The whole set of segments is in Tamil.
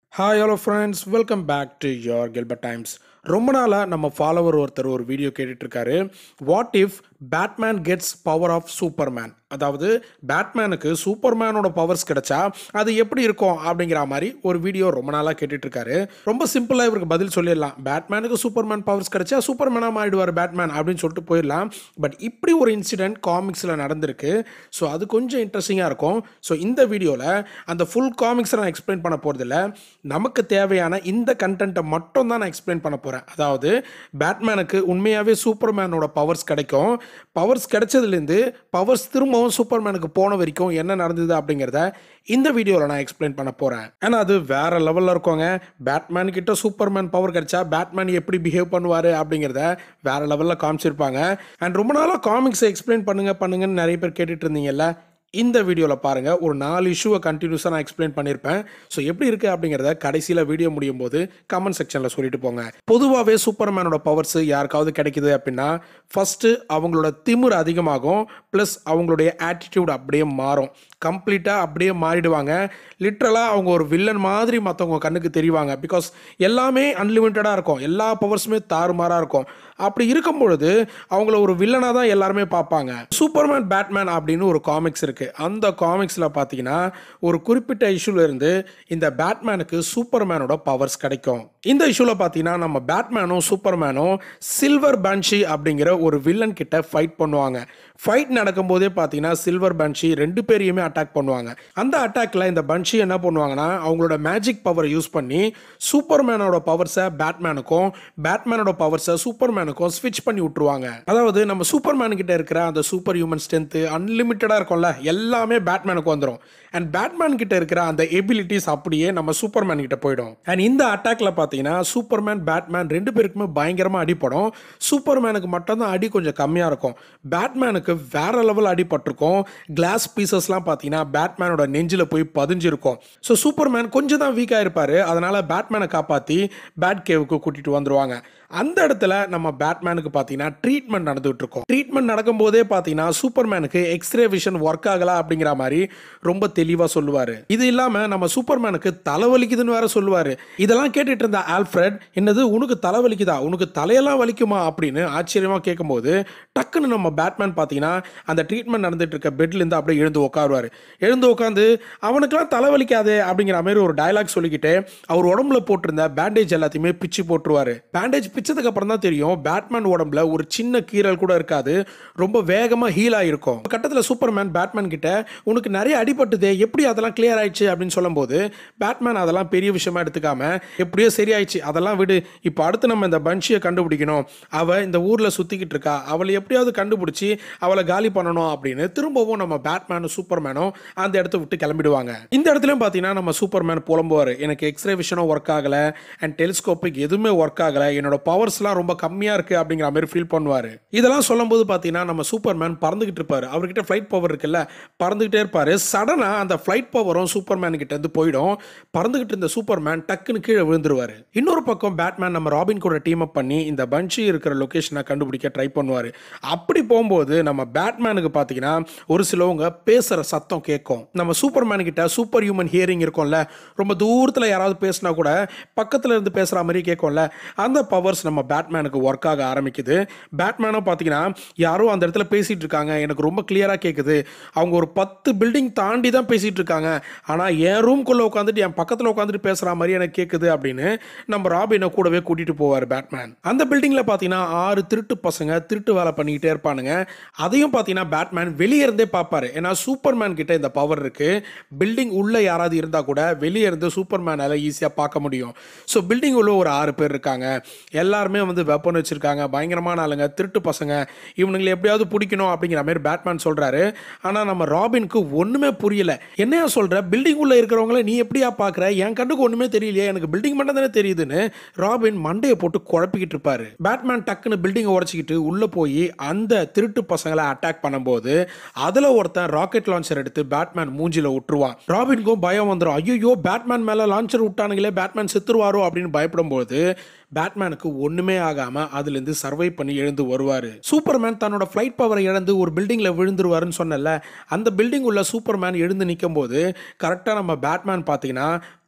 hi hello friends welcome back to your Gilbert times ரொம்ப நாளாக நம்ம ஃபாலோவர் ஒருத்தர் ஒரு வீடியோ கேட்டுட்ருக்காரு what if Batman gets power of Superman அதாவது பேட்மேனுக்கு சூப்பர்மேனோட பவர்ஸ் கிடைச்சா அது எப்படி இருக்கும் அப்படிங்கிற மாதிரி ஒரு வீடியோ ரொம்ப நாளாக கேட்டுட்ருக்காரு ரொம்ப சிம்பிளாக இவருக்கு பதில் சொல்லிடலாம் பேட்மேனுக்கு சூப்பர்மேன் பவர்ஸ் கிடைச்சா சூப்பர்மேனாக மாறிடுவார் பேட்மேன் அப்படின்னு சொல்லிட்டு போயிடலாம் பட் இப்படி ஒரு இன்சிடென்ட் காமிக்ஸில் நடந்திருக்கு ஸோ அது கொஞ்சம் இன்ட்ரெஸ்டிங்காக இருக்கும் ஸோ இந்த வீடியோவில் அந்த ஃபுல் காமிக்ஸை நான் எக்ஸ்பிளைன் பண்ண போகிறதில்ல நமக்கு தேவையான இந்த கண்டென்ட்டை மட்டும் தான் நான் எக்ஸ்பிளைன் பண்ண போகிறேன் அதாவது பேட்மேனுக்கு உண்மையாகவே சூப்பர்மேனோட பவர்ஸ் கிடைக்கும் பவர்ஸ் கிடைச்சதுலேருந்து பவர்ஸ் திரும்பவும் சூப்பர்மேனுக்கு போன வரைக்கும் என்ன நடந்தது அப்படிங்கிறத இந்த வீடியோவில் நான் எக்ஸ்பிளைன் பண்ண போகிறேன் ஏன்னா அது வேற லெவலில் இருக்கோங்க பேட்மேன் கிட்ட சூப்பர்மேன் பவர் கிடைச்சா பேட்மேன் எப்படி பிஹேவ் பண்ணுவார் அப்படிங்கிறத வேற லெவலில் காமிச்சிருப்பாங்க அண்ட் ரொம்ப நாளாக காமிக்ஸை எக்ஸ்பிளைன் பண்ணுங்க பண்ணுங்கன்னு நிறைய பேர் கேட்டுட்டு இருந்தீங்கல்ல இந்த வீடியோவில் பாருங்கள் ஒரு நாலு இஷ்யூவை கண்டினியூஸாக நான் எக்ஸ்பிளைன் பண்ணியிருப்பேன் ஸோ எப்படி இருக்குது அப்படிங்கிறத கடைசியில் வீடியோ முடியும் போது கமெண்ட் செக்ஷனில் சொல்லிட்டு போங்க பொதுவாகவே சூப்பர்மேனோட பவர்ஸ் யாருக்காவது கிடைக்குது அப்படின்னா ஃபஸ்ட்டு அவங்களோட திமிர் அதிகமாகும் ப்ளஸ் அவங்களுடைய ஆட்டிடியூட் அப்படியே மாறும் கம்ப்ளீட்டாக அப்படியே மாறிடுவாங்க லிட்ரலாக அவங்க ஒரு வில்லன் மாதிரி மற்றவங்க கண்ணுக்கு தெரிவாங்க பிகாஸ் எல்லாமே அன்லிமிட்டடாக இருக்கும் எல்லா பவர்ஸுமே தாறுமாறாக இருக்கும் அப்படி இருக்கும் பொழுது அவங்கள ஒரு வில்லனாக தான் எல்லாருமே பார்ப்பாங்க சூப்பர்மேன் பேட்மேன் அப்படின்னு ஒரு காமிக்ஸ் இருக்குது அந்த காமிக்ஸில் பார்த்தீங்கன்னா ஒரு குறிப்பிட்ட இஷ்யூல இருந்து இந்த பேட்மேனுக்கு சூப்பர்மேனோட பவர்ஸ் கிடைக்கும் இந்த இஷ்யூவில் பார்த்தீங்கன்னா நம்ம பேட்மேனும் சூப்பர்மேனும் சில்வர் பன்ஷி அப்படிங்கிற ஒரு வில்லன் கிட்ட ஃபைட் பண்ணுவாங்க ஃபைட் நடக்கும்போதே பார்த்தீங்கன்னா சில்வர் பன்ஷி ரெண்டு பேரையுமே அட்டாக் பண்ணுவாங்க அந்த அட்டாக்ல இந்த பன்ஷி என்ன பண்ணுவாங்கன்னா அவங்களோட மேஜிக் பவரை யூஸ் பண்ணி சூப்பர்மேனோட பவர்ஸை பேட்மேனுக்கும் பேட்மேனோட பவர்ஸை சூப்பர்மேனுக்கும் ஸ்விட்ச் பண்ணி விட்டுருவாங்க அதாவது நம்ம சூப்பர்மேன் கிட்ட இருக்கிற அந்த சூப்பர் ஹியூமன் ஸ்ட்ரென்த்து அன்லிமிட்டடாக இருக்கும்ல எல்லாமே பேட்மேனுக்கு வந்துடும் அண்ட் பேட்மேன் கிட்ட இருக்கிற அந்த எபிலிட்டிஸ் அப்படியே நம்ம சூப்பர்மேன் கிட்ட போயிடும் அண்ட் இந்த அட்டாக்ல பார்த்தீங்கன்னா சூப்பர்மேன் பேட்மேன் ரெண்டு பேருக்குமே பயங்கரமாக அடிப்படும் சூப்பர்மேனுக்கு மட்டும்தான் அடி கொஞ்சம் கம்மியாக இருக்கும் பேட்மேனுக்கு வேற லெவல் அடிபட்டிருக்கும் கிளாஸ் பீசஸ்லாம் பார்த்தீங்கன்னா பேட்மேனோட நெஞ்சில் போய் பதிஞ்சிருக்கும் ஸோ சூப்பர்மேன் கொஞ்சம் தான் வீக்காக இருப்பார் அதனால பேட்மேனை காப்பாற்றி பேட் கேவுக்கு கூட்டிட்டு வந்துருவாங்க அந்த இடத்துல நம்ம பேட்மேனுக்கு பார்த்தீங்கன்னா ட்ரீட்மெண்ட் நடந்துகிட்டு இருக்கும் ட்ரீட்மெண்ட் நடக்கும்போதே பார்த்தீங்கன்னா சூப்பர்மேனுக்கு எக்ஸ்ரே விஷன் ஒர்க் ஆகல அப்படிங்கிற மாதிரி ரொம்ப தெளிவாக சொல்லுவார் இது இல்லாமல் நம்ம சூப்பர்மேனுக்கு தலைவலிக்குதுன்னு வேற சொல்லுவார் இதெல்லாம் கேட்டுட்டு இருந்த ஆல்ஃப்ரெட் என்னது உனக்கு தலைவலிக்குதா உனக்கு தலையெல்லாம் வலிக்குமா அப்படின்னு ஆச்சரியமாக கேட்கும்போது டக்குன்னு நம்ம பேட்மேன் பார்த்தீங்கன்னா அந்த ட்ரீட்மெண்ட் நடந்துட்டு இருக்க பெட்லேருந்து அப்படியே எழுந்து உட்காருவார் எழுந்து உட்காந்து அவனுக்குலாம் தலைவலிக்காது அப்படிங்கிற மாதிரி ஒரு டயலாக் சொல்லிக்கிட்டு அவர் உடம்புல போட்டிருந்த பேண்டேஜ் எல்லாத்தையுமே பிச்சு போட்டுருவாரு பேண்டேஜ் பிச்சதுக்கு அப்புறம் தான் தெரியும் பேட்மேன் உடம்புல ஒரு சின்ன கீறல் கூட இருக்காது ரொம்ப வேகமாக ஹீல் ஆயிருக்கும் ஒரு கட்டத்தில் சூப்பர்மேன் பேட்மேன் கிட்ட உனக்கு நிறைய அடிபட்டுதே எப்படி அதெல்லாம் கிளியர் ஆயிடுச்சு அப்படின்னு சொல்லும்போது பேட்மேன் அதெல்லாம் பெரிய விஷயமா எடுத்துக்காம எப்படியோ சரியாயிடுச்சு அதெல்லாம் விடு இப்போ அடுத்து நம்ம இந்த பன்ஷியை கண்டுபிடிக்கணும் அவ இந்த ஊரில் சுற்றிக்கிட்டு இருக்கா அவளை எப்படியாவது கண்டுபிடிச்சி அவளை காலி பண்ணணும் அப்படின்னு திரும்பவும் நம்ம பேட்மேனும் சூப்பர்மேனும் அந்த இடத்த விட்டு கிளம்பிடுவாங்க இந்த இடத்துலையும் பார்த்தீங்கன்னா நம்ம சூப்பர்மேன் புலம்புவார் எனக்கு எக்ஸ்ரே விஷனும் ஒர்க் ஆகலை அண்ட் டெலிஸ்கோப்பிக் எதுவுமே ஒர்க் ஆகலை என்னோட பவர்ஸ்லாம் ரொம்ப கம்மியாக இருக்குது அப்படிங்கிற மாதிரி ஃபீல் பண்ணுவார் இதெல்லாம் சொல்லும்போது பார்த்தீங்கன்னா நம்ம சூப்பர்மேன் பறந்துகிட்டு இருப்பார் அவர்கிட்ட ஃப்ளைட் பவர் இருக்குல்ல பறந்துகிட்டே இருப்பார் சடனாக அந்த ஃப்ளைட் பவரும் சூப்பர்மேன் கிட்ட இருந்து போயிடும் பறந்துகிட்டு இருந்த சூப்பர்மேன் டக்குன்னு கீழே விழுந்துருவார் இன்னொரு பக்கம் பேட்மேன் நம்ம ராபின் கூட டீம் அப் பண்ணி இந்த பன்ஷி இருக்கிற லொக்கேஷனை கண்டுபிடிக்க ட்ரை பண்ணுவார் அப்படி போகும்போது நம்ம பேட்மேனுக்கு பார்த்தீங்கன்னா ஒரு சிலவங்க பேசுகிற சத்தம் கேட்கும் நம்ம சூப்பர்மேன் கிட்ட சூப்பர் ஹியூமன் ஹியரிங் இருக்கும்ல ரொம்ப தூரத்தில் யாராவது பேசினா கூட பக்கத்தில் இருந்து பேசுகிற மாதிரி கேட்கும்ல அந்த பவர்ஸ் நம்ம பேட்மேனுக்கு ஒர்க் ஆக ஆரம்பிக்குது பேட்மேனும் பார்த்தீங்கன்னா யாரோ அந்த இடத்துல பேசிகிட்டு இருக்காங்க எனக்கு ரொம்ப கிளியராக கேட்குது அவங்க ஒரு பத்து பில்டிங் தாண்டி தான் பேசிகிட்டு இருக்காங்க ஆனால் என் ரூம்குள்ளே உட்காந்துட்டு என் பக்கத்தில் உட்காந்துட்டு பேசுகிற மாதிரி எனக்கு கேட்குது அப்படின்னு நம்ம ராபினை கூடவே கூட்டிகிட்டு போவார் பேட்மேன் அந்த பில்டிங்கில் பார்த்தீங்கன்னா ஆறு திருட்டு பசங்க திருட்டு வேலை பண்ணிக்கிட்டே இருப்பானுங்க அதையும் பார்த்தீங்கன்னா பேட்மேன் வெளியே இருந்தே பார்ப்பாரு ஏன்னா சூப்பர்மேன் கிட்ட இந்த பவர் இருக்கு பில்டிங் உள்ள யாராவது இருந்தால் கூட வெளியே இருந்து சூப்பர்மேனால ஈஸியாக பார்க்க முடியும் ஸோ பில்டிங் உள்ள ஒரு ஆறு பேர் இருக்காங்க எல்லாருமே வந்து வெப்பன் வச்சிருக்காங்க பயங்கரமான ஆளுங்க திருட்டு பசங்க இவனுங்களை எப்படியாவது பிடிக்கணும் அப்படிங்கிற மாதிரி பேட்மேன் சொல்றாரு ஆனால் நம்ம ராபினுக்கு ஒன்றுமே புரியல என்னையா சொல்ற பில்டிங் உள்ள இருக்கிறவங்கள நீ எப்படியா பார்க்குற என் கண்ணுக்கு ஒன்றுமே தெரியலையே எனக்கு பில்டிங் மட்டும் தானே தெரியுதுன்னு ராபின் மண்டையை போட்டு குழப்பிக்கிட்டு இருப்பாரு பேட்மேன் டக்குன்னு பில்டிங்கை உடச்சிக்கிட்டு உள்ளே போய் அந்த திருட்டு பசங்களை அட்டாக் பண்ணும்போது அதில் ஒருத்தன் ராக்கெட் லான்ச்சர் எடுத்து பேட்மேன் மூஞ்சில விட்டுருவான் ராபின்க்கும் பயம் வந்துடும் ஐயோ பேட்மேன் மேலே லான்ச்சர் விட்டானுங்களே பேட்மேன் செத்துருவாரோ அப்படின்னு பயப்படும்போது பேட்மேனுக்கு ஒண்ணுமே ஆகாம அதுல இருந்து சர்வை பண்ணி எழுந்து வருவாரு சூப்பர்மேன் தன்னோட ஃப்ளைட் பவரை இழந்து ஒரு பில்டிங்ல விழுந்துருவாருன்னு சொன்னல அந்த பில்டிங் உள்ள சூப்பர்மேன் எழுந்து நிற்கும் போது கரெக்டாக நம்ம பேட்மேன் பார்த்தீங்கன்னா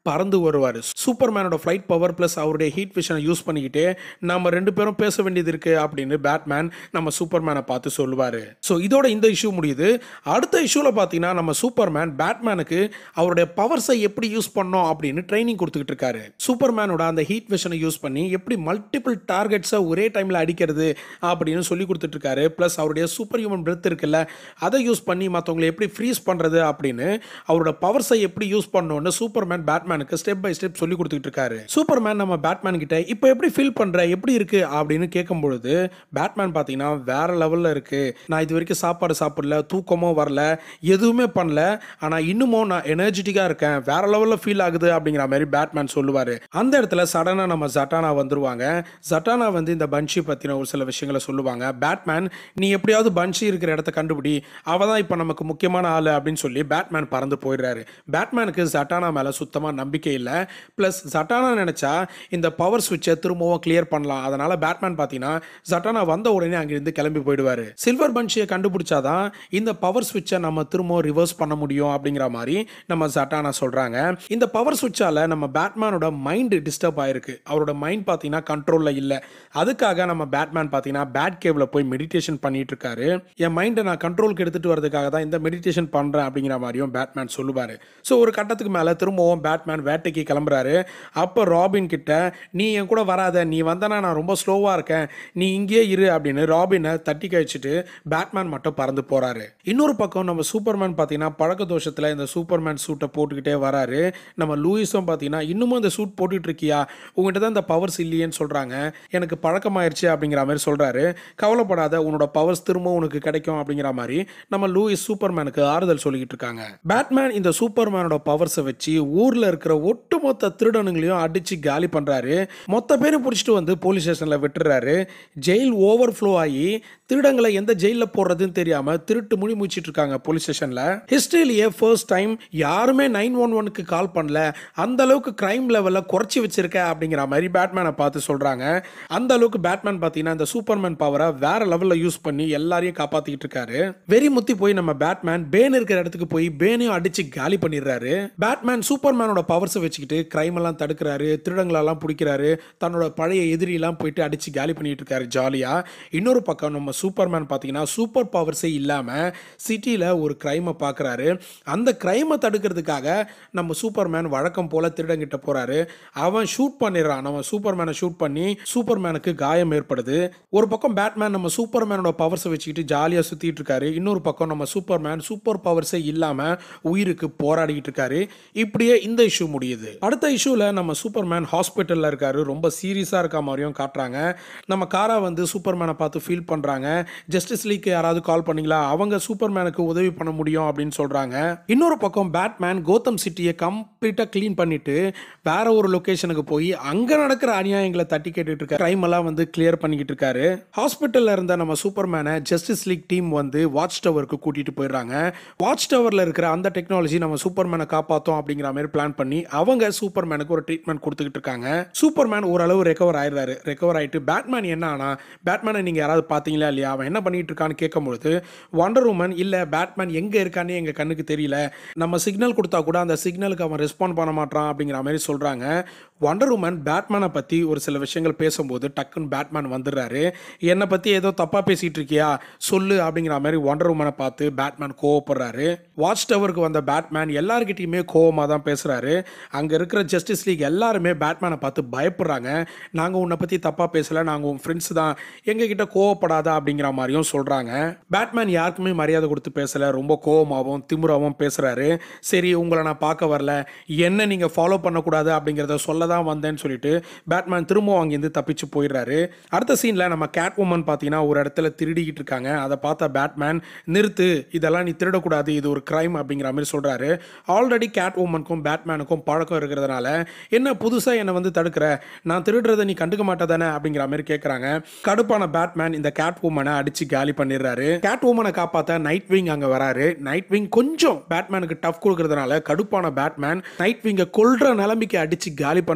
பறந்து வருவார் சூப்பர்மேனோட ஃப்ளைட் பவர் ப்ளஸ் அவருடைய ஹீட் விஷனை யூஸ் பண்ணிக்கிட்டு நம்ம ரெண்டு பேரும் பேச வேண்டியது இருக்கு அப்படின்னு பேட்மேன் நம்ம சூப்பர்மேனை பார்த்து சொல்லுவார் ஸோ இதோட இந்த இஷ்யூ முடியுது அடுத்த இஷ்யூவில் பார்த்தீங்கன்னா நம்ம சூப்பர்மேன் பேட்மேனுக்கு அவருடைய பவர்ஸை எப்படி யூஸ் பண்ணோம் அப்படின்னு ட்ரைனிங் கொடுத்துக்கிட்டு இருக்காரு சூப்பர்மேனோட அந்த ஹீட் விஷனை யூஸ் பண்ணி எப்படி மல்டிபிள் டார்கெட்ஸை ஒரே டைமில் அடிக்கிறது அப்படின்னு சொல்லி கொடுத்துட்டு இருக்காரு ப்ளஸ் அவருடைய சூப்பர் ஹியூமன் பிரெத் இருக்குல்ல அதை யூஸ் பண்ணி மற்றவங்களை எப்படி ஃப்ரீஸ் பண்ணுறது அப்படின்னு அவரோட பவர்ஸை எப்படி யூஸ் பண்ணணும்னு சூப்பர்மேன் பேட்மேனுக்கு ஸ்டெப் பை ஸ்டெப் சொல்லி கொடுத்துட்டு இருக்காரு சூப்பர்மேன் நம்ம பேட்மேன் கிட்ட இப்போ எப்படி ஃபீல் பண்ற எப்படி இருக்கு அப்படின்னு கேட்கும் பொழுது பேட்மேன் பார்த்தீங்கன்னா வேற லெவலில் இருக்கு நான் இது வரைக்கும் சாப்பாடு சாப்பிடல தூக்கமும் வரல எதுவுமே பண்ணல ஆனால் இன்னமும் நான் எனர்ஜெட்டிக்காக இருக்கேன் வேற லெவலில் ஃபீல் ஆகுது அப்படிங்கிற மாதிரி பேட்மேன் சொல்லுவார் அந்த இடத்துல சடனாக நம்ம ஜட்டானா வந்துருவாங்க ஜட்டானா வந்து இந்த பன்ஷி பற்றின ஒரு சில விஷயங்களை சொல்லுவாங்க பேட்மேன் நீ எப்படியாவது பன்ஷி இருக்கிற இடத்த கண்டுபிடி அவ தான் இப்போ நமக்கு முக்கியமான ஆள் அப்படின்னு சொல்லி பேட்மேன் பறந்து போயிடுறாரு பேட்மேனுக்கு ஜட்டானா மேலே சுத்தமாக நம்பிக்கை இல்லை ப்ளஸ் ஜட்டானா நினச்சா இந்த பவர் சுவிட்சை திரும்பவும் கிளியர் பண்ணலாம் அதனால பேட்மேன் பார்த்தீங்கன்னா ஜட்டானா வந்த உடனே அங்கிருந்து கிளம்பி போயிடுவார் சில்வர் பன்ஷியை கண்டுபிடிச்சாதான் இந்த பவர் சுவிட்சை நம்ம திரும்பவும் ரிவர்ஸ் பண்ண முடியும் அப்படிங்கிற மாதிரி நம்ம ஜட்டானா சொல்கிறாங்க இந்த பவர் சுவிட்சால நம்ம பேட்மேனோட மைண்டு டிஸ்டர்ப் ஆயிருக்கு அவரோட மைண்ட் பார்த்தீங்கன்னா கண்ட்ரோலில் இல்லை அதுக்காக நம்ம பேட்மேன் பார்த்தீங்கன்னா பேட் கேவ்ல போய் மெடிடேஷன் பண்ணிட்டு இருக்காரு என் மைண்டை நான் கண்ட்ரோலுக்கு எடுத்துட்டு வரதுக்காக தான் இந்த மெடிடேஷன் பண்ணுறேன் அப்படிங்கிற மாதிரியும் பேட்மேன் சொல்லுவார் ஸோ ஒரு கட்டத்துக்கு மேலே திரும்பவும் பேட்மேன் வேட்டைக்கு கிளம்புறாரு அப்போ ராபின் கிட்ட நீ என் கூட வராத நீ வந்தனா நான் ரொம்ப ஸ்லோவாக இருக்கேன் நீ இங்கேயே இரு அப்படின்னு ராபினை தட்டி கழிச்சிட்டு பேட்மேன் மட்டும் பறந்து போறாரு இன்னொரு பக்கம் நம்ம சூப்பர்மேன் பார்த்தீங்கன்னா பழக்க தோஷத்தில் இந்த சூப்பர்மேன் சூட்டை போட்டுக்கிட்டே வராரு நம்ம லூயிஸும் பார்த்தீங்கன்னா இன்னமும் இந்த சூட் போட்டுட்டு இருக்கியா உங்ககிட்ட தான் இந்த பவர்ஸ் இல்லையேன்னு சொல்கிறாங்க எனக்கு பழக்கமாயிருச்சு அப்படிங்கிற மாதிரி சொல்கிறாரு கவலைப்படாத உன்னோட பவர்ஸ் திரும்ப உனக்கு கிடைக்கும் அப்படிங்கிற மாதிரி நம்ம லூயிஸ் சூப்பர்மேனுக்கு ஆறுதல் சொல்லிக்கிட்டு இருக்காங்க பேட்மேன் இந்த சூப்பர்மேனோட பவர்ஸை வச்சு ஊரில் இருக்கிற ஒட்டுமொத்த திருடனுங்களையும் அடிச்சு காலி பண்ணுறாரு மொத்த பேரும் பிடிச்சிட்டு வந்து போலீஸ் ஸ்டேஷனில் விட்டுறாரு ஜெயில் ஓவர் ஃப்ளோ ஆகி திருடங்களை எந்த ஜெயிலில் போடுறதுன்னு தெரியாமல் திருட்டு முடி முடிச்சிட்டு இருக்காங்க போலீஸ் ஸ்டேஷனில் ஹிஸ்ட்ரியிலேயே ஃபர்ஸ்ட் டைம் யாருமே நைன் ஒன் ஒனுக்கு கால் பண்ணல அந்த அளவுக்கு கிரைம் லெவலில் குறைச்சி வச்சிருக்க அப்படிங்கிற மாதிரி பேட்மேனை பார்த்து சொல்கிறாங்க அந்த அளவுக்கு பேட்மேன் பார்த்தீங்கன்னா இந்த சூப்பர்மேன் பவரை வேற லெவலில் யூஸ் பண்ணி எல்லாரையும் காப்பாற்றிக்கிட்டு இருக்காரு வெறி முத்தி போய் நம்ம பேட்மேன் பேன் இருக்கிற இடத்துக்கு போய் பேனையும் அடிச்சு காலி பண்ணிடுறாரு பேட்மேன் சூப்பர்மேனோட பவர்ஸை வச்சுக்கிட்டு கிரைம் எல்லாம் தடுக்கிறாரு திருடங்களெல்லாம் பிடிக்கிறாரு தன்னோட பழைய எதிரியெல்லாம் போயிட்டு அடிச்சு காலி பண்ணிட்டு இருக்காரு ஜாலியா இன்னொரு பக்கம் நம்ம சூப்பர்மேன் பார்த்தீங்கன்னா சூப்பர் பவர்ஸே இல்லாமல் சிட்டியில் ஒரு கிரைமை பார்க்குறாரு அந்த கிரைமை தடுக்கிறதுக்காக நம்ம சூப்பர்மேன் வழக்கம் போல திருடங்கிட்ட போறாரு அவன் ஷூட் பண்ணிடுறான் நம்ம சூப்பர்மேனை ஷூட் பண்ணி சூப்பர்மேனுக்கு காயம் ஏற்படுது ஒரு பக்கம் பேட்மேன் நம்ம சூப்பர்மேனோட பவர்ஸை வச்சுக்கிட்டு ஜாலியாக சுற்றிட்டு இருக்காரு இன்னொரு பக்கம் நம்ம சூப்பர்மேன் சூப்பர் பவர்ஸே இல்லாமல் உயிருக்கு போராடிக்கிட்டு இருக்காரு இப்படியே இந்த இஷ்யூ முடியுது அடுத்த இஷ்யூவில் நம்ம சூப்பர்மேன் ஹாஸ்பிட்டலில் இருக்காரு ரொம்ப சீரியஸாக இருக்க மாதிரியும் காட்டுறாங்க நம்ம காரா வந்து சூப்பர்மேனை பார்த்து ஃபீல் பண்ணுறாங்க ஜஸ்டிஸ் லீக் யாராவது கால் பண்ணீங்களா அவங்க சூப்பர்மேனுக்கு உதவி பண்ண முடியும் அப்படின்னு சொல்கிறாங்க இன்னொரு பக்கம் பேட்மேன் கோத்தம் சிட்டியை கம்ப்ளீட்டாக க்ளீன் பண்ணிட்டு வேற ஒரு லொக்கேஷனுக்கு போய் அங்கே நடக்கிற அநியாயங்களை தட்டி கேட்டுட்டு இருக்க கிரைம் எல்லாம் வந்து கிளியர் பண்ணிக்கிட்டு இருக்காரு ஹாஸ்பிட்டலில் இருந்த நம்ம சூப்பர்மேனை ஜஸ்டிஸ் லீக் டீம் வந்து வாட்ச் டவருக்கு கூட்டிட்டு போயிடுறாங்க வாட்ச் டவரில் இருக்கிற அந்த டெக்னாலஜி நம்ம சூப்பர்மேனை காப்பாற்றோம் அப்படிங்கிற மாதிரி பிளான் பண்ணி அவங்க சூப்பர்மேனுக்கு ஒரு ட்ரீட்மெண்ட் கொடுத்துக்கிட்டு இருக்காங்க சூப்பர்மேன் ஓரளவு ரெக்கவர் ஆயிடுறாரு ரெக்கவர் ஆயிட்டு பேட்மேன் என்ன ஆனா பேட்மேனை நீங்கள் யாராவது பார்த்தீங்களா இல்லையா அவன் என்ன பண்ணிட்டு இருக்கான்னு கேட்கும்பொழுது வண்டர் உமன் இல்லை பேட்மேன் எங்கே இருக்கான்னு எங்கள் கண்ணுக்கு தெரியல நம்ம சிக்னல் கொடுத்தா கூட அந்த சிக்னலுக்கு அவன் ரெஸ்பாண்ட் பண்ண மாட்டான் அப்படிங்கிற மாதிரி சொல்கிறாங்க வண்டர் உமன் பேட்மேனை பற்றி ஒரு சில விஷயங்கள் பேசும்போது டக்குன்னு பேட்மேன் வந்துடுறாரு என்னை பற்றி ஏதோ தப்பாக பேசிகிட்டு இருக்கியா சொல்லு அப்படிங்கிற மாதிரி வண்டர் உமனை பார்த்து பேட்மேன் கோவப்படுறாரு வாட்ச் டவருக்கு வந்த பேட்மேன் எல்லார்கிட்டயுமே கோவமாக தான் பேசுகிறாரு அங்கே இருக்கிற ஜஸ்டிஸ் லீக் எல்லாருமே பேட்மேனை பார்த்து பயப்படுறாங்க நாங்கள் உன்னை பற்றி தப்பாக பேசலை நாங்கள் உன் ஃப்ரெண்ட்ஸ் தான் எங்ககிட்ட கோவப்படாத அப்படிங்கிற மாதிரியும் சொல்கிறாங்க பேட்மேன் யாருக்குமே மரியாதை கொடுத்து பேசலை ரொம்ப கோவமாகவும் திமுறாவும் பேசுகிறாரு சரி உங்களை நான் பார்க்க வரல என்ன நீங்கள் ஃபாலோ பண்ணக்கூடாது அப்படிங்கிறத சொல்ல தான் வந்தேன்னு சொல்லிட்டு பேட்மேன் திரும்பவும் அங்கேருந்து தப்பிச்சு போயிடுறாரு அடுத்த சீனில் நம்ம கேட் உமன் பார்த்தீங்கன்னா ஒரு இடத்துல திருடிக்கிட்டு இருக்காங்க அதை பார்த்த பேட்மேன் நிறுத்து இதெல்லாம் நீ திருடக்கூடாது இது ஒரு கிரைம் அப்படிங்கிற மாதிரி சொல்கிறாரு ஆல்ரெடி கேட் உமனுக்கும் பேட்மேனுக்கும் பழக்கம் இருக்கிறதுனால என்ன புதுசாக என்னை வந்து தடுக்கிற நான் திருடுறதை நீ கண்டுக்க மாட்டேதானே அப்படிங்கிற மாதிரி கேட்குறாங்க கடுப்பான பேட்மேன் இந்த கேட் உமனை அடிச்சு காலி பண்ணிடுறாரு கேட் உமனை காப்பாற்ற நைட் விங் அங்கே வராரு நைட் விங் கொஞ்சம் பேட்மேனுக்கு டஃப் கொடுக்கறதுனால கடுப்பான பேட்மேன் நைட் விங்கை கொல்ற நிலைமைக்கு அடிச்சு காலி பண்ணுறாரு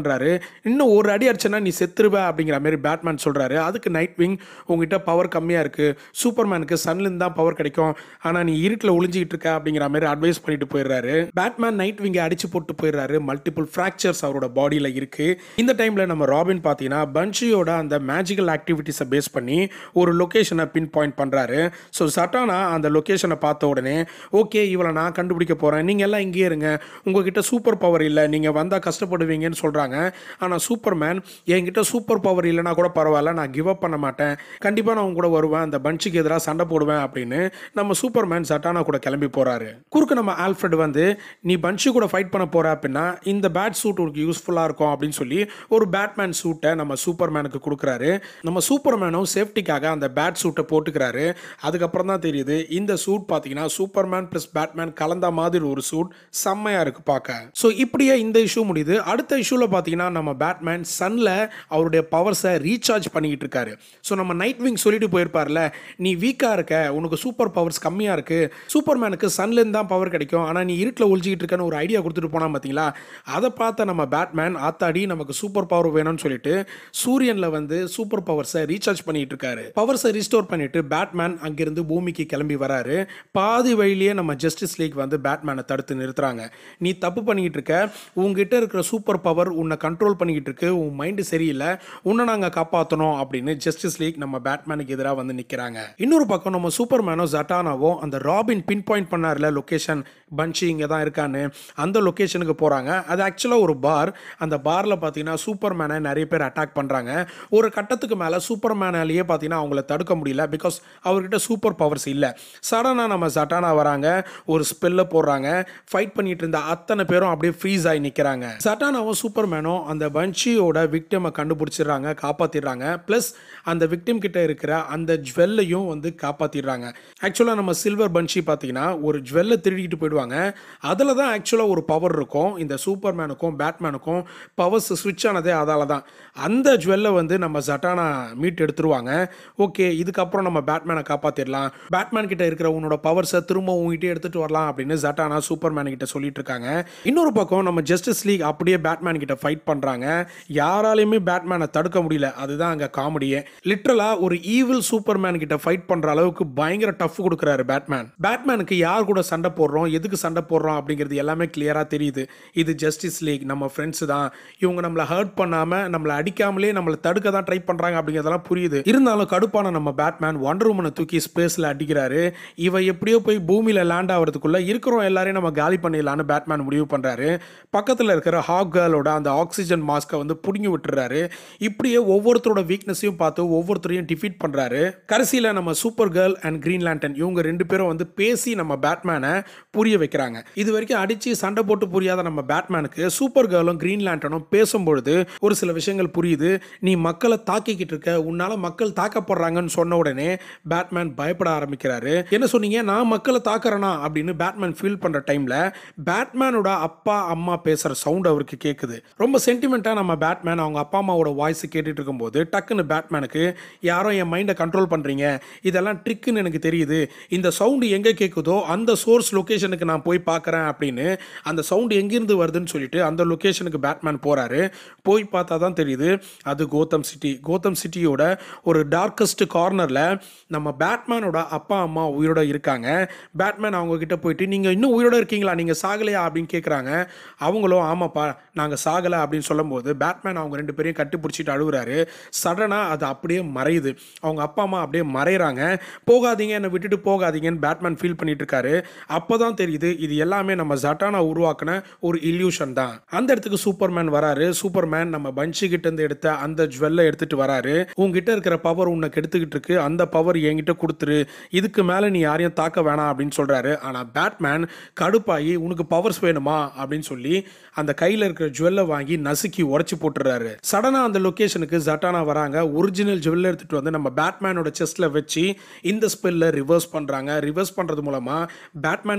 பண்ணுறாரு இன்னும் ஒரு அடி அடிச்சனா நீ செத்துருவ அப்படிங்கிற மாதிரி பேட்மேன் சொல்கிறாரு அதுக்கு நைட் விங் உங்ககிட்ட பவர் கம்மியாக இருக்குது சூப்பர்மேனுக்கு சன்லேருந்து தான் பவர் கிடைக்கும் ஆனால் நீ இருட்டில் ஒளிஞ்சிக்கிட்டு இருக்க அப்படிங்கிற மாதிரி அட்வைஸ் பண்ணிட்டு போயிடுறாரு பேட்மேன் நைட் விங்கை அடிச்சு போட்டு போயிடுறாரு மல்டிபிள் ஃப்ராக்சர்ஸ் அவரோட பாடியில் இருக்குது இந்த டைமில் நம்ம ராபின் பார்த்தீங்கன்னா பன்ஷியோட அந்த மேஜிக்கல் ஆக்டிவிட்டீஸை பேஸ் பண்ணி ஒரு லொக்கேஷனை பின் பாயிண்ட் பண்ணுறாரு ஸோ சட்டானா அந்த லொக்கேஷனை பார்த்த உடனே ஓகே இவளை நான் கண்டுபிடிக்க போகிறேன் நீங்கள் எல்லாம் இங்கேயே இருங்க உங்ககிட்ட சூப்பர் பவர் இல்லை நீங்கள் வந்தால் கஷ்டப்படுவீங்கன்னு சொல்கிறாங்க ஆனால் சூப்பர்மேன் என்கிட்ட சூப்பர் பவர் இல்லைனா கூட பரவாயில்ல நான் கிவ் அப் பண்ண மாட்டேன் கண்டிப்பாக நான் உங்க கூட வருவேன் அந்த பஞ்சுக்கு எதிராக சண்டை போடுவேன் அப்படின்னு நம்ம சூப்பர்மேன் சட்டானா கூட கிளம்பி போகிறாரு குறுக்கு நம்ம ஆல்ஃப்ரெட் வந்து நீ பஞ்சு கூட ஃபைட் பண்ண போற அப்படின்னா இந்த பேட் சூட் உனக்கு யூஸ்ஃபுல்லாக இருக்கும் அப்படின்னு சொல்லி ஒரு பேட்மேன் சூட்டை நம்ம சூப்பர்மேனுக்கு கொடுக்குறாரு நம்ம சூப்பர்மேனும் சேஃப்டிக்காக அந்த பேட் சூட்டை போட்டுக்கிறாரு அதுக்கப்புறம் தான் தெரியுது இந்த சூட் பார்த்தீங்கன்னா சூப்பர்மேன் ப்ளஸ் பேட்மேன் கலந்த மாதிரி ஒரு சூட் செம்மையாக இருக்கு பார்க்க ஸோ இப்படியே இந்த இஷ்யூ முடியுது அடுத்த இஷ்யூவில் பார்த்தீங்கன்னா நம்ம பேட்மேன் சன்னில் அவருடைய பவர்ஸை ரீசார்ஜ் பண்ணிக்கிட்டு இருக்காரு ஸோ நம்ம நைட் விங் சொல்லிட்டு போயிருப்பார்ல நீ வீக்காக இருக்க உனக்கு சூப்பர் பவர்ஸ் கம்மியாக இருக்கு சூப்பர்மேனுக்கு சன்லேருந்து தான் பவர் கிடைக்கும் ஆனால் நீ இருட்டில் ஒழிச்சிக்கிட்டு இருக்கன்னு ஒரு ஐடியா கொடுத்துட்டு போனா பார்த்தீங்களா அதை பார்த்த நம்ம பேட்மேன் ஆத்தாடி நமக்கு சூப்பர் பவர் வேணும்னு சொல்லிட்டு சூரியனில் வந்து சூப்பர் பவர்ஸை ரீசார்ஜ் பண்ணிட்டு இருக்காரு பவர்ஸை ரீஸ்டோர் பண்ணிட்டு பேட்மேன் அங்கிருந்து பூமிக்கு கிளம்பி வராரு பாதி வழியிலேயே நம்ம ஜஸ்டிஸ் லீக் வந்து பேட்மேனை தடுத்து நிறுத்துறாங்க நீ தப்பு பண்ணிக்கிட்டு இருக்க உங்ககிட்ட இருக்கிற சூப்பர் பவர் உன்னை கண்ட்ரோல் பண்ணிக்கிட்டு இருக்கு உன் மைண்டு சரியில்லை உன்னை நாங்கள் காப்பாற்றணும் அப்படின்னு ஜஸ்டிஸ் லீக் நம்ம பேட்மேனுக்கு எதிராக வந்து நிற்கிறாங்க இன்னொரு பக்கம் நம்ம சூப்பர்மேனோ ஜட்டானாவோ அந்த ராபின் பின் பாயிண்ட் பண்ணார்ல லொக்கேஷன் பன்ச்சி இங்கே தான் இருக்கான்னு அந்த லொக்கேஷனுக்கு போகிறாங்க அது ஆக்சுவலாக ஒரு பார் அந்த பாரில் பார்த்தீங்கன்னா சூப்பர்மேனை நிறைய பேர் அட்டாக் பண்ணுறாங்க ஒரு கட்டத்துக்கு மேலே சூப்பர்மேனாலேயே பார்த்தீங்கன்னா அவங்கள தடுக்க முடியல பிகாஸ் அவர்கிட்ட சூப்பர் பவர்ஸ் இல்லை சடனாக நம்ம சட்டானா வராங்க ஒரு ஸ்பெல்ல போடுறாங்க ஃபைட் பண்ணிட்டு இருந்த அத்தனை பேரும் அப்படியே ஃப்ரீஸ் ஆகி நிற்கிறாங்க சட்டானாவும் சூப்பர்மேனும் அந்த பன்ச்சியோட விக்டிமை கண்டுபிடிச்சிடுறாங்க காப்பாற்றிடுறாங்க ப்ளஸ் அந்த விக்டிம் கிட்ட இருக்கிற அந்த ஜுவல்லையும் வந்து காப்பாற்றிடுறாங்க ஆக்சுவலாக நம்ம சில்வர் பன்ச்சி பார்த்தீங்கன்னா ஒரு ஜுவல்லை திருடிட்டு போயிடுவாங்க அதில் தான் ஆக்சுவலாக ஒரு பவர் இருக்கும் இந்த சூப்பர்மேனுக்கும் பேட்மேனுக்கும் பவர்ஸ் ஸ்விட்ச் ஆனதே அதால தான் அந்த ஜுவல்லை வந்து நம்ம ஜட்டானா மீட் எடுத்துருவாங்க ஓகே இதுக்கப்புறம் நம்ம பேட்மேனை காப்பாற்றிடலாம் பேட்மேன் கிட்ட இருக்கிற உன்னோட பவர்ஸை திரும்ப உங்ககிட்ட எடுத்துட்டு வரலாம் அப்படின்னு ஜட்டானா சூப்பர்மேன் கிட்ட சொல்லிட்டு இருக்காங்க இன்னொரு பக்கம் நம்ம ஜஸ்டிஸ் லீக் அப்படியே பேட்மேன் கிட்ட ஃபைட் பண்றாங்க யாராலையுமே பேட்மேனை தடுக்க முடியல அதுதான் அங்க காமெடியே லிட்ரலா ஒரு ஈவில் சூப்பர்மேன் கிட்ட ஃபைட் பண்ற அளவுக்கு பயங்கர டஃப் கொடுக்குறாரு பேட்மேன் பேட்மேனுக்கு யார் கூட சண்டை போடுறோம் எதுக்கு சண்டை போடுறோம் அப்படிங்கிறது எல்லாமே கிளியரா தெரியுது இது ஜஸ்டிஸ் லீக் நம்ம ஃப்ரெண்ட்ஸ் தான் இவங்க நம்மளை ஹர்ட் பண்ணாம நம்மளை அடிக்காமலே நம்மளை தடுக்க தான் ட்ரை பண்றாங்க அப்படிங்கிறதெல்லாம் புரியுது இருந்தாலும் கடுப்பான நம்ம பேட்மேன் ஒண்டர் உமனை தூக்கி ஸ்பேஸ்ல அடிக்கிறாரு இவ எப்படியோ போய் பூமியில லேண்ட் ஆகிறதுக்குள்ள இருக்கிறோம் எல்லாரையும் நம்ம காலி பண்ணிடலான்னு பேட்மேன் முடிவு பண்றாரு பக்கத்துல இருக்கிற ஹாக் கேர்ளோட அந்த ஆக்சிஜன் மாஸ்கை வந்து புடுங்கி விட்டுறாரு இப்படியே ஒவ்வொருத்தரோட வீக்னஸையும் பார்த்து ஒவ்வொருத்தரையும் டிஃபீட் பண்றாரு கடைசியில நம்ம supergirl and green lantern இவங்க ரெண்டு பேரும் வந்து பேசி நம்ம பேட்மேனை புரிய வைக்கிறாங்க இது வரைக்கும் அடிச்சு சண்டை போட்டு புரியாத நம்ம பேட்மேனுக்கு சூப்பர் கேர்ளும் கிரீன் லேண்டனும் பேசும்பொழுது ஒரு சில விஷயங்கள் புரியுது நீ மக்களை தாக்கிக்கிட்டு இருக்க உன்னால மக்கள் தாக்கப்படுறாங்கன்னு சொன்ன உடனே பேட்மேன் பயப்பட ஆரம்பிக்கிறாரு என்ன சொன்னீங்க நான் மக்களை தாக்குறேனா அப்படின்னு பேட்மேன் ஃபீல் பண்ற டைம்ல பேட்மேனோட அப்பா அம்மா பேசுற சவுண்ட் அவருக்கு கேட்குது ரொம்ப சென்டிமெண்ட்டா நம்ம பேட்மேன் அவங்க அப்பா அம்மாவோட வாய்ஸ் கேட்டுட்டு இருக்கும்போது டக்குன்னு பேட்மேனுக்கு யாரோ என் மைண்டை கண்ட்ரோல் பண்றீங்க இதெல்லாம் ட்ரிக்குன்னு எனக்கு தெரியுது இந்த சவுண்டு எங்க கேட்குதோ அந்த சோர்ஸ் லொகேஷனுக்கு நான் போய் பார்க்கறேன் அப்படின்னு அந்த சவுண்டு எங்கிருந்து வருதுன்னு சொல்லிட்டு அந்த லொகேஷனுக்கு பேட்மேன் போறாரு போய் பார்த்தா தான் தெரியுது அது கோத்தம் சிட்டி கோத்தம் சிட்டியோட ஒரு டார்க்கஸ்ட் கார்னர்ல நம்ம பேட்மேனோட அப்பா அம்மா உயிரோட இருக்காங்க பேட்மேன் அவங்க கிட்ட போயிட்டு நீங்க இன்னும் உயிரோட இருக்கீங்களா நீங்க சாகலையா அப்படின்னு கேட்குறாங்க அவங்களும் ஆமாப்பா நாங்கள் சாகலை அப்படின்னு சொல்லும்போது பேட்மேன் அவங்க ரெண்டு பேரையும் கட்டி பிடிச்சிட்டு அழுகுறாரு சடனாக அது அப்படியே மறையுது அவங்க அப்பா அம்மா அப்படியே மறையிறாங்க போகாதீங்க என்னை விட்டுட்டு போகாதீங்கன்னு பேட்மேன் ஃபீல் பண்ணிட்டு இருக்காரு அப்போ தான் தெரியுது இது எல்லாமே நம்ம ஜட்டானா உருவாக்குன ஒரு இல்யூஷன் தான் அந்த இடத்துக்கு சூப்பர்மேன் வராரு சூப்பர்மேன் நம்ம பஞ்சு கிட்ட இருந்து எடுத்த அந்த ஜுவல்லை எடுத்துட்டு வராரு உங்ககிட்ட இருக்கிற பவர் உன்னை கெடுத்துக்கிட்டு இருக்கு அந்த பவர் என்கிட்ட கொடுத்துரு இதுக்கு மேலே நீ யாரையும் தாக்க வேணாம் அப்படின்னு சொல்றாரு ஆனால் பேட்மேன் கடுப்பாகி உனக்கு பவர்ஸ் வேணுமா அப்படின்னு சொல்லி அந்த கையில் இருக்கிற ஜுவல்லை வாங்கி நசுக்கி உடச்சி போட்டுறாரு சடனாக அந்த லொக்கேஷனுக்கு ஜட்டானா வராங்க ஒரிஜினல் ஜுவல்லை எடுத்துட்டு வந்து நம்ம பேட்மேனோட செஸ்ட்ல வச்சு இந்த ஸ்பெல்ல ரிவர்ஸ் பண்றாங்க ரிவர்ஸ் பண்றது மூலமா பேட்மேன் கிட்ட இருக்கிற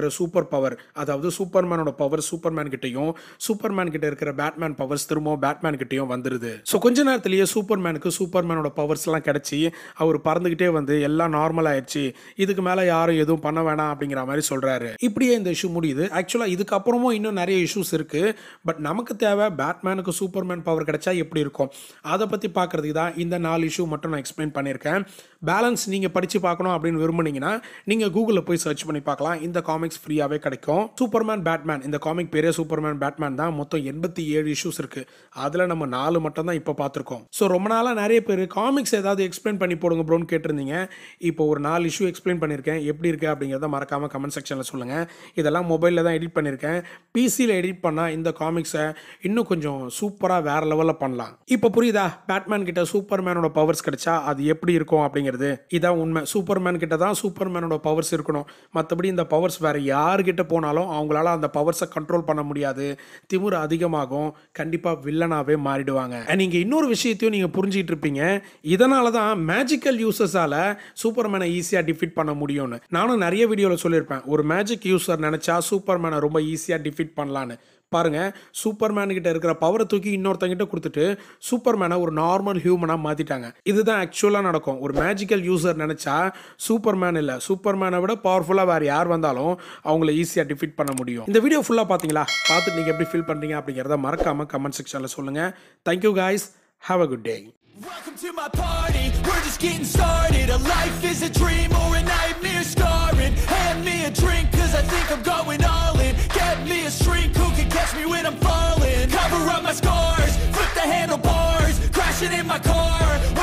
சூப்பர் பவர் அதாவது சூப்பர்மேனோட பவர் சூப்பர்மேன் கிட்டயும் சூப்பர்மேன் கிட்ட இருக்கிற பேட்மேன் பவர்ஸ் திரும்பவும் பேட்மேன் கிட்டயும் வந்துருது ஸோ கொஞ்ச நேரத்திலேயே சூப்பர்மேனுக்கு சூப்பர்மேனோட பவர்ஸ் எல்லாம் கிடைச்சி அவர் பறந்துகிட்டே வந்து எல்லாம் நார்மல் ஆயிடுச்சு இதுக்கு மேல யாரும் எதுவும் பண்ண வேணாம் அப்படிங்கிற மாதிரி சொல்றாரு இப்படியே இந்த இஷ்யூ முடியுது ஆக்சுவலா இதுக்கப்புறமும் இன்னும் நிறைய இஷ்யூஸ் இருக்கு பட் நமக்கு தேவை பேட்மேனுக்கு சூப்பர்மேன் பவர் கிடைச்சா எப்படி இருக்கும் அதை பத்தி பார்க்கறதுக்கு தான் இந்த நாலு இஷ்யூ மட்டும் நான் எக்ஸ்பிளைன் பண்ணியிருக்கேன் பேலன்ஸ் நீங்கள் படித்து பார்க்கணும் அப்படின்னு விரும்புனீங்கன்னா நீங்கள் கூகுளில் போய் சர்ச் பண்ணி பார்க்கலாம் இந்த காமிக்ஸ் ஃப்ரீயாகவே கிடைக்கும் சூப்பர்மேன் பேட்மேன் இந்த காமிக் பேரே சூப்பர்மேன் பேட்மேன் தான் மொத்தம் எண்பத்தி ஏழு இஷ்யூஸ் இருக்குது அதில் நம்ம நாலு மட்டும் தான் இப்போ பார்த்துருக்கோம் ஸோ ரொம்ப நாளாக நிறைய பேர் காமிக்ஸ் ஏதாவது எக்ஸ்பிளைன் பண்ணி போடுங்க ப்ரோன்னு கேட்டிருந்தீங்க இப்போ ஒரு நாலு இஷ்யூ எக்ஸ்பிளைன் பண்ணியிருக்கேன் எப்படி இருக்குது அப்படிங்கிறத மறக்காமல் கமெண்ட் செக்ஷனில் சொல்லுங்கள் இதெல்லாம் மொபைலில் தான் எடிட் பண்ணியிருக்கேன் பிசியில் எடிட் பண்ணால் இந்த காமிக்ஸை இன்னும் கொஞ்சம் சூப்பராக வேற லெவலில் பண்ணலாம் இப்போ புரியுதா பேட்மேன் கிட்ட சூப்பர்மேனோட பவர்ஸ் கிடைச்சா அது எப்படி இருக்கும் அப்படிங்கிறது இதான் உண்மை சூப்பர்மேன் கிட்ட தான் சூப்பர்மேனோட பவர்ஸ் இருக்கணும் மற்றபடி இந்த பவர்ஸ் வேற யார்கிட்ட போனாலும் அவங்களால அந்த பவர்ஸை கண்ட்ரோல் பண்ண முடியாது திமிரு அதிகமாகும் கண்டிப்பாக வில்லனாவே மாறிடுவாங்க And நீங்க இன்னொரு விஷயத்தையும் நீங்க புரிஞ்சிட்டு இருப்பீங்க இதனால தான் மேஜிக்கல் யூசர்ஸால சூப்பர்மேனை ஈஸியாக டிஃபீட் பண்ண முடியும்னு நானும் நிறைய வீடியோவில் சொல்லியிருப்பேன் ஒரு மேஜிக் யூசர் நினைச்சா சூப்பர்மேனை ரொம்ப ஈஸியாக டிஃபீட் பண்ணலான்னு பாருங்க சூப்பர்மேன் கிட்ட இருக்கிற பவரை தூக்கி இன்னொருத்தங்கிட்ட கொடுத்துட்டு சூப்பர்மேனை ஒரு நார்மல் ஹியூமனாக மாற்றிட்டாங்க இதுதான் ஆக்சுவலாக நடக்கும் ஒரு மேஜிக்கல் யூசர் நினச்சா சூப்பர்மேன் இல்லை சூப்பர்மேனை விட பவர்ஃபுல்லாக வேறு யார் வந்தாலும் அவங்கள ஈஸியாக டிஃபீட் பண்ண முடியும் இந்த வீடியோ ஃபுல்லாக பார்த்தீங்களா பார்த்துட்டு நீங்கள் எப்படி ஃபீல் பண்ணுறீங்க அப்படிங்கிறத மறக்காமல் கமெண்ட் செக்ஷனில் சொல்லுங்கள் thank you guys have a good day Welcome to my party, we're just getting started A life is a dream or a nightmare scarring Hand me a drink cause I think I'm going all in Get me a shrink who can catch me when I'm falling Cover up my scars, flip the handlebars Crashing in my car,